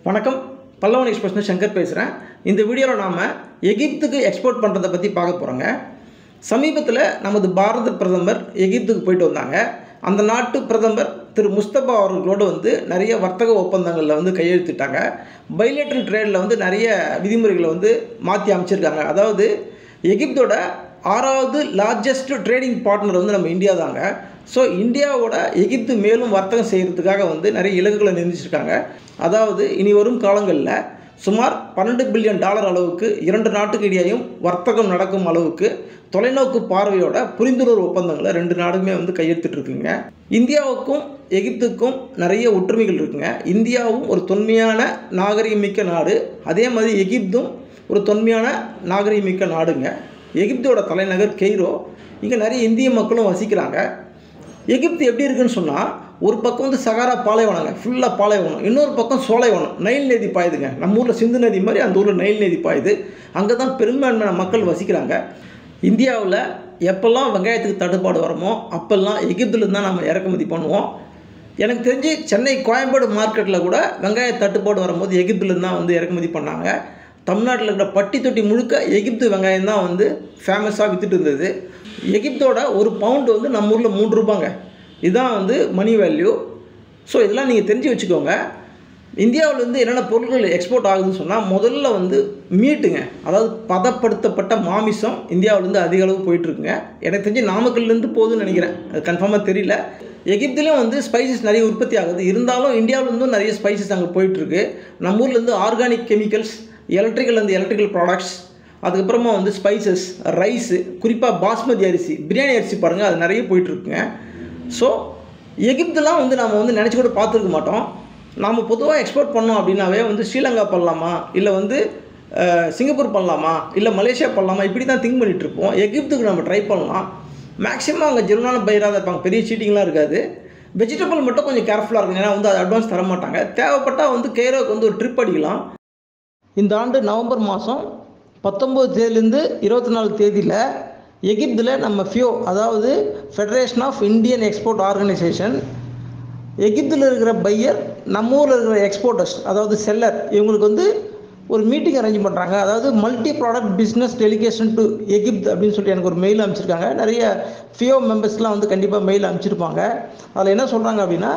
வணக்கம் பல்லவன் எக்ஸ்பிரஸ் சங்கர் பேசுகிறேன் இந்த வீடியோவில் நாம் எகிப்துக்கு எக்ஸ்போர்ட் பண்ணுறதை பற்றி பார்க்க போகிறோங்க சமீபத்தில் நமது பாரத பிரதமர் எகிப்துக்கு போயிட்டு வந்தாங்க அந்த நாட்டு பிரதமர் திரு முஸ்தபா அவர்களோடு வந்து நிறைய வர்த்தக ஒப்பந்தங்களில் வந்து கையெழுத்திட்டாங்க பைலேட்ரல் ட்ரேடில் வந்து நிறைய விதிமுறைகளை வந்து மாற்றி அமைச்சிருக்காங்க அதாவது எகிப்தோட ஆறாவது லார்ஜஸ்ட் ட்ரேடிங் பார்ட்னர் வந்து நம்ம இந்தியா தாங்க ஸோ இந்தியாவோட எகிப்து மேலும் வர்த்தகம் செய்கிறதுக்காக வந்து நிறைய இலக்குகளை நிர்ணயிச்சிருக்காங்க அதாவது இனி வரும் காலங்களில் சுமார் பன்னெண்டு பில்லியன் டாலர் அளவுக்கு இரண்டு நாட்டுக்கு இடையேயும் வர்த்தகம் நடக்கும் அளவுக்கு தொலைநோக்கு பார்வையோட புரிந்துணர்வு ஒப்பந்தங்களை ரெண்டு நாடுமே வந்து கையெழுத்திட்டுருக்குங்க இந்தியாவுக்கும் எகிப்துக்கும் நிறைய ஒற்றுமைகள் இருக்குங்க இந்தியாவும் ஒரு தொன்மையான நாகரிகமிக்க நாடு அதே மாதிரி எகிப்தும் ஒரு தொன்மையான நாகரிகமிக்க நாடுங்க எகிப்தோட தலைநகர் கெய்ரோ இங்கே நிறைய இந்திய மக்களும் வசிக்கிறாங்க எகிப்து எப்படி இருக்குன்னு சொன்னால் ஒரு பக்கம் வந்து சகாரா பாலைவனங்க ஃபுல்லாக பாலைவனம் இன்னொரு பக்கம் சோலைவனம் நைல் நதி பாயுதுங்க நம்ம ஊரில் சிந்து நதி மாதிரி அந்த ஊரில் நைல் நதி பாயுது அங்கே தான் பெரும்பான்மையான மக்கள் வசிக்கிறாங்க இந்தியாவில் எப்போல்லாம் வெங்காயத்துக்கு தட்டுப்பாடு வருமோ அப்போல்லாம் எகிப்துலேருந்து தான் நம்ம இறக்குமதி பண்ணுவோம் எனக்கு தெரிஞ்சு சென்னை கோயம்பேடு மார்க்கெட்டில் கூட வெங்காய தட்டுப்பாடு வரும்போது எகிப்துலேருந்து தான் வந்து இறக்குமதி பண்ணாங்க தமிழ்நாட்டில் இருக்கிற பட்டி தொட்டி முழுக்க எகிப்து வெங்காயம் தான் வந்து ஃபேமஸாக விற்றுட்டு இருந்தது எகிப்தோட ஒரு பவுண்டு வந்து நம்ம ஊரில் மூன்று ரூபாங்க இதுதான் வந்து மணி வேல்யூ ஸோ இதெல்லாம் நீங்கள் தெரிஞ்சு வச்சுக்கோங்க இந்தியாவிலேருந்து என்னென்ன பொருட்கள் எக்ஸ்போர்ட் ஆகுதுன்னு சொன்னால் முதல்ல வந்து மீட்டுங்க அதாவது பதப்படுத்தப்பட்ட மாமிசம் இந்தியாவிலேருந்து அதிக அளவு போயிட்டுருக்குங்க எனக்கு தெரிஞ்சு நாமக்கல்லேருந்து போகுதுன்னு நினைக்கிறேன் அது கன்ஃபார்மாக தெரியல எகிப்துலேயும் வந்து ஸ்பைசஸ் நிறைய உற்பத்தி ஆகுது இருந்தாலும் இந்தியாவிலேருந்தும் நிறைய ஸ்பைசஸ் அங்கே போயிட்டுருக்கு நம்ம ஊர்லேருந்து ஆர்கானிக் கெமிக்கல்ஸ் எலக்ட்ரிக்கல் அந்த எலக்ட்ரிக்கல் ப்ராடக்ட்ஸ் அதுக்கப்புறமா வந்து ஸ்பைசஸ் ரைஸு குறிப்பாக பாஸ்மதி அரிசி பிரியாணி அரிசி பாருங்கள் அது நிறைய போயிட்டுருக்குங்க ஸோ எகிப்துலாம் வந்து நம்ம வந்து நினச்சி கூட பார்த்துருக்க மாட்டோம் நாம் பொதுவாக எக்ஸ்போர்ட் பண்ணோம் அப்படின்னாவே வந்து ஸ்ரீலங்கா பண்ணலாமா இல்லை வந்து சிங்கப்பூர் பண்ணலாமா இல்லை மலேசியா பண்ணலாமா இப்படி தான் திங்க் பண்ணிகிட்ருப்போம் எகிப்துக்கு நம்ம ட்ரை பண்ணலாம் மேக்ஸிமம் அங்கே ஜெருனான பயிராக இருப்பாங்க பெரிய சீட்டிங்லாம் இருக்காது வெஜிடபிள் மட்டும் கொஞ்சம் கேர்ஃபுல்லாக இருக்கும் ஏன்னா வந்து அது அட்வான்ஸ் தர மாட்டாங்க தேவைப்பட்டால் வந்து கேரோக்கு வந்து ஒரு ட்ரிப் அடிக்கலாம் இந்த ஆண்டு நவம்பர் மாதம் பத்தொம்போது தேதியிலேருந்து இருபத்தி நாலு தேதியில் எகிப்தில் நம்ம ஃபியோ அதாவது federation of Indian export organisation எகிப்தில் இருக்கிற பையர் நம்ம ஊரில் இருக்கிற எக்ஸ்போர்ட்டர்ஸ் அதாவது செல்லர் இவங்களுக்கு வந்து ஒரு மீட்டிங் அரேஞ்ச் பண்ணுறாங்க அதாவது multi product business delegation to Egypt அப்படின்னு சொல்லிட்டு எனக்கு ஒரு மெயில் அனுப்பிச்சிருக்காங்க நிறைய ஃபியோ மெம்பர்ஸ்லாம் வந்து கண்டிப்பாக மெயில் அனுப்பிச்சிருப்பாங்க அதில் என்ன சொல்கிறாங்க அப்படின்னா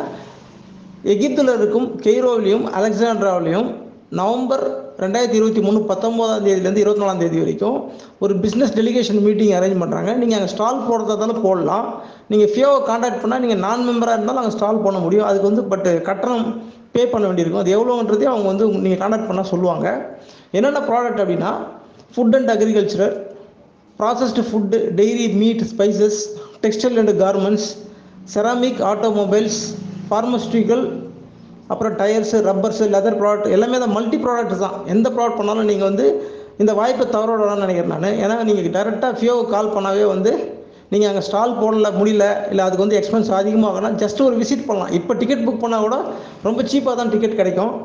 எகிப்தில் இருக்கும் கெய்ரோவிலையும் அலெக்சாண்ட்ராவிலையும் நவம்பர் ரெண்டாயிரத்தி இருபத்தி மூணு பத்தொம்போதாம் தேதியிலேருந்து இருபத்தி நாலாம் தேதி வரைக்கும் ஒரு பிஸ்னஸ் டெலிகேஷன் மீட்டிங் அரேஞ்ச் பண்ணுறாங்க நீங்கள் அங்கே ஸ்டால் போடுறதாலும் போடலாம் நீங்கள் ஃபியோவை காண்டாக்ட் பண்ணால் நீங்கள் நான் மெம்பராக இருந்தாலும் அங்கே ஸ்டால் பண்ண முடியும் அதுக்கு வந்து பட் கட்டணம் பே பண்ண வேண்டியிருக்கும் அது எவ்வளோன்றதையும் அவங்க வந்து நீங்கள் காண்டாக்ட் பண்ணால் சொல்லுவாங்க என்னென்ன ப்ராடக்ட் அப்படின்னா food and agricultural processed food dairy meat spices textile and garments ceramic automobiles pharmaceutical அப்புறம் டயர்ஸு ரப்பர்ஸு லெதர் ப்ராடக்ட் எல்லாமே தான் மல்டி ப்ராடக்ட் தான் எந்த ப்ராடக்ட் பண்ணாலும் நீங்கள் வந்து இந்த வாய்ப்பை தவறோடலாம்னு நினைக்கிறேன் நான் ஏன்னா நீங்கள் டேரெக்டாக ஃபியோவுக்கு கால் பண்ணாவே வந்து நீங்கள் அங்கே ஸ்டால் போடல முடியல இல்லை அதுக்கு வந்து எக்ஸ்பென்ஸ் அதிகமாகனா ஜஸ்ட் ஒரு விசிட் பண்ணலாம் இப்போ டிக்கெட் புக் பண்ணால் கூட ரொம்ப சீப்பாக தான் டிக்கெட் கிடைக்கும்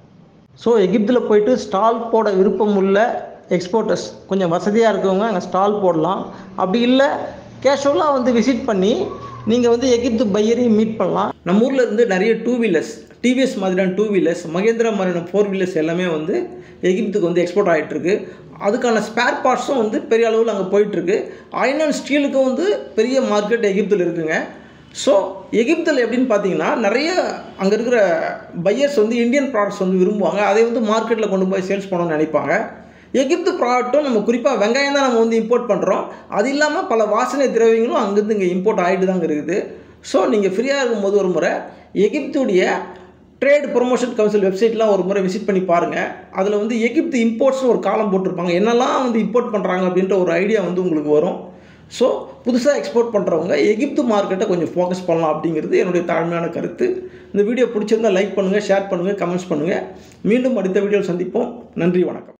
ஸோ எகிப்தில் போயிட்டு ஸ்டால் போட விருப்பம் உள்ள எக்ஸ்போர்ட்டர்ஸ் கொஞ்சம் வசதியாக இருக்கவங்க அங்கே ஸ்டால் போடலாம் அப்படி இல்லை கேஷுவலாக வந்து விசிட் பண்ணி நீங்கள் வந்து எகிப்து பையரையும் மீட் பண்ணலாம் நம்ம ஊரில் இருந்து நிறைய டூ வீலர்ஸ் டிவிஎஸ் மாதிரியான டூ வீலர்ஸ் மகேந்திரா மாதிரியான ஃபோர் வீலர்ஸ் எல்லாமே வந்து எகிப்துக்கு வந்து எக்ஸ்போர்ட் ஆகிட்டுருக்கு அதுக்கான ஸ்பேர் பார்ட்ஸும் வந்து பெரிய அளவில் அங்கே போயிட்டுருக்கு அயன் அண்ட் ஸ்டீலுக்கும் வந்து பெரிய மார்க்கெட் எகிப்தில் இருக்குங்க ஸோ எகிப்தில் எப்படின்னு பார்த்தீங்கன்னா நிறைய அங்கே இருக்கிற பையர்ஸ் வந்து இந்தியன் ப்ராடக்ட்ஸ் வந்து விரும்புவாங்க அதை வந்து மார்க்கெட்டில் கொண்டு போய் சேல்ஸ் பண்ணணும்னு நினைப்பாங்க எகிப்து ப்ராடக்ட்டும் நம்ம குறிப்பாக வெங்காயம் தான் நம்ம வந்து இம்போர்ட் பண்ணுறோம் அது இல்லாமல் பல வாசனை திரவியங்களும் அங்கேருந்து இங்கே இம்போர்ட் ஆகிட்டு தாங்க இருக்குது ஸோ நீங்கள் ஃப்ரீயாக இருக்கும்போது ஒரு முறை எகிப்துடைய ட்ரேட் ப்ரொமோஷன் கவுன்சில் வெப்சைட்லாம் ஒரு முறை விசிட் பண்ணி பாருங்கள் அதில் வந்து எகிப்து இம்போர்ட்ஸ்னு ஒரு காலம் போட்டிருப்பாங்க என்னெல்லாம் வந்து இம்போர்ட் பண்ணுறாங்க அப்படின்ற ஒரு ஐடியா வந்து உங்களுக்கு வரும் ஸோ புதுசாக எக்ஸ்போர்ட் பண்ணுறவங்க எகிப்து மார்க்கெட்டை கொஞ்சம் ஃபோக்கஸ் பண்ணலாம் அப்படிங்கிறது என்னுடைய தாழ்மையான கருத்து இந்த வீடியோ பிடிச்சிருந்தால் லைக் பண்ணுங்கள் ஷேர் பண்ணுங்கள் கமெண்ட்ஸ் பண்ணுங்கள் மீண்டும் அடுத்த வீடியோவில் சந்திப்போம் நன்றி வணக்கம்